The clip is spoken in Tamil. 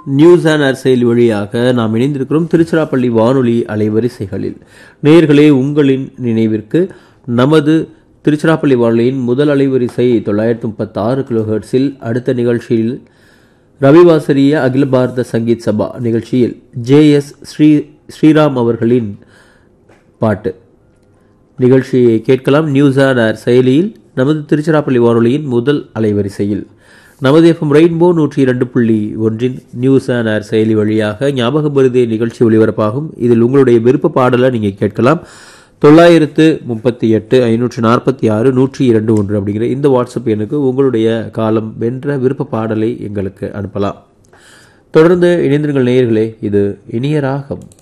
நியூஸ் அண்ட் ஏர் செயலி வழியாக நாம் இணைந்திருக்கிறோம் திருச்சிராப்பள்ளி வானொலி அலைவரிசைகளில் நேயர்களே உங்களின் நினைவிற்கு நமது திருச்சிராப்பள்ளி வானொலியின் முதல் அலைவரிசை தொள்ளாயிரத்தி முப்பத்தி ஆறு கிலோஹெர்ட்ஸில் அடுத்த நிகழ்ச்சியில் ரவிவாசரிய அகில பாரத சங்கீத் சபா நிகழ்ச்சியில் ஜே எஸ் ஸ்ரீ ஸ்ரீராம் அவர்களின் பாட்டு நிகழ்ச்சியை கேட்கலாம் நியூஸ் ஆன் ஏர் செயலியில் நமது திருச்சிராப்பள்ளி வானொலியின் முதல் அலைவரிசையில் நமது எஃப்எம் ரெயின்போ நூற்றி இரண்டு புள்ளி ஒன்றின் நியூஸ் ஆன் ஏர் செயலி வழியாக ஞாபக மருதே நிகழ்ச்சி ஒளிபரப்பாகும் இதில் உங்களுடைய விருப்ப பாடலை நீங்கள் கேட்கலாம் தொள்ளாயிரத்து முப்பத்தி எட்டு ஐநூற்று நாற்பத்தி ஆறு நூற்றி இரண்டு ஒன்று அப்படிங்கிற இந்த வாட்ஸ்அப் எண்ணுக்கு உங்களுடைய காலம் வென்ற விருப்ப பாடலை எங்களுக்கு அனுப்பலாம் தொடர்ந்து இணைந்திருங்கள் நேயர்களே இது இனிய ராகம்